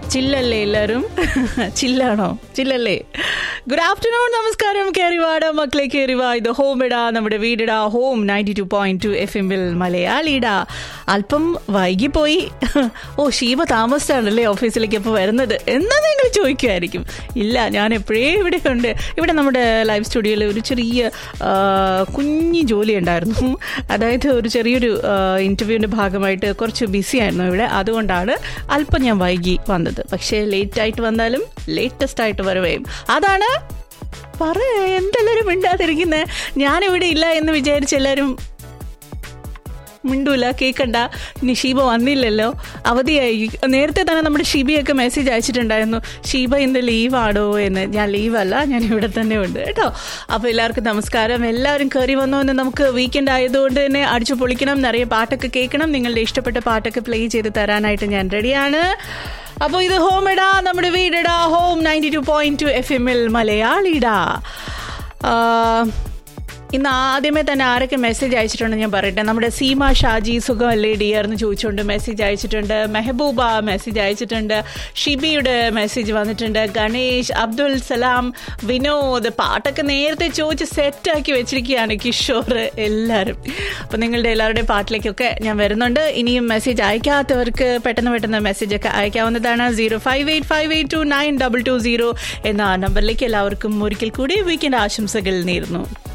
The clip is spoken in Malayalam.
ചില്ലല്ലേ എല്ലാവരും ചില്ലാണോ ചില്ലല്ലേ ഗുഡ് ആഫ്റ്റർനൂൺ നമസ്കാരം കേറിവാട മക്കളെ കേറിവാ ഇത് ഹോം ഇടാ നമ്മുടെ വീടിടാ home ninety two point two F എമ്മിൽ മലയാളിടാ അല്പം വൈകിപ്പോയി ഓ ഷീബ താമസിച്ചാണല്ലേ ഓഫീസിലേക്ക് ഇപ്പോൾ വരുന്നത് എന്നാ നിങ്ങൾ ചോദിക്കുമായിരിക്കും ഇല്ല ഞാൻ എപ്പോഴേ ഇവിടെ ഉണ്ട് ഇവിടെ നമ്മുടെ ലൈവ് സ്റ്റുഡിയോയിൽ ഒരു ചെറിയ ആ, കുഞ്ഞു ജോലി ഉണ്ടായിരുന്നു അതായത് ഒരു ചെറിയൊരു ഇൻ്റർവ്യൂവിൻ്റെ ഭാഗമായിട്ട് കുറച്ച് ബിസി ആയിരുന്നു ഇവിടെ അതുകൊണ്ടാണ് അല്പം ഞാൻ വൈകി വന്നത് പക്ഷേ ലേറ്റ് ആയിട്ട് വന്നാലും ലേറ്റസ്റ്റ് ആയിട്ട് വരവേയും അതാണ് പറ എന്തെല്ലാവരും മിണ്ടാതിരിക്കുന്നത് ഞാനിവിടെ ഇല്ല എന്ന് വിചാരിച്ച് എല്ലാവരും മിണ്ടൂല കേൾക്കണ്ട ഇനി ഷീബ വന്നില്ലല്ലോ അവധിയായി നേരത്തെ തന്നെ നമ്മുടെ ഷിബിയൊക്കെ മെസ്സേജ് അയച്ചിട്ടുണ്ടായിരുന്നു ഷീബ ഇന്ന് ലീവാണോ എന്ന് ഞാൻ ലീവല്ല ഞാൻ ഇവിടെ തന്നെ ഉണ്ട് കേട്ടോ അപ്പോൾ എല്ലാവർക്കും നമസ്കാരം എല്ലാവരും കയറി വന്നു എന്ന് നമുക്ക് വീക്കെൻഡ് ആയതുകൊണ്ട് തന്നെ അടിച്ചു പൊളിക്കണം നിറയെ പാട്ടൊക്കെ കേൾക്കണം നിങ്ങളുടെ ഇഷ്ടപ്പെട്ട പാട്ടൊക്കെ പ്ലേ ചെയ്ത് തരാനായിട്ട് ഞാൻ റെഡിയാണ് അപ്പോൾ ഇത് ഹോം ഇടാ നമ്മുടെ വീടിടാ home ninety two point two F എമ്മിൽ മലയാളിടാ ആ, ഇന്ന് ആദ്യമേ തന്നെ ആരൊക്കെ മെസ്സേജ് അയച്ചിട്ടുണ്ടെന്ന് ഞാൻ പറയട്ടെ നമ്മുടെ സീമ ഷാജി സുഖമല്ലേ ഡിയർ എന്ന് ചോദിച്ചുകൊണ്ട് മെസ്സേജ് അയച്ചിട്ടുണ്ട് മെഹബൂബ മെസ്സേജ് അയച്ചിട്ടുണ്ട് ഷിബിയുടെ മെസ്സേജ് വന്നിട്ടുണ്ട് ഗണേഷ് അബ്ദുൽ സലാം വിനോദ് പാട്ടൊക്കെ നേരത്തെ ചോദിച്ച് സെറ്റാക്കി വെച്ചിരിക്കുകയാണ് കിഷോർ എല്ലാവരും അപ്പം നിങ്ങളുടെ എല്ലാവരുടെയും പാട്ടിലേക്കൊക്കെ ഞാൻ വരുന്നുണ്ട് ഇനിയും മെസ്സേജ് അയക്കാത്തവർക്ക് പെട്ടെന്ന് പെട്ടെന്ന് മെസ്സേജ് ഒക്കെ അയക്കാവുന്നതാണ് zero five eight five eight two nine double two zero എന്ന നമ്പറിലേക്ക് എല്ലാവർക്കും ഒരിക്കൽ കൂടി വീക്കെൻഡ് ആശംസകൾ നേരുന്നു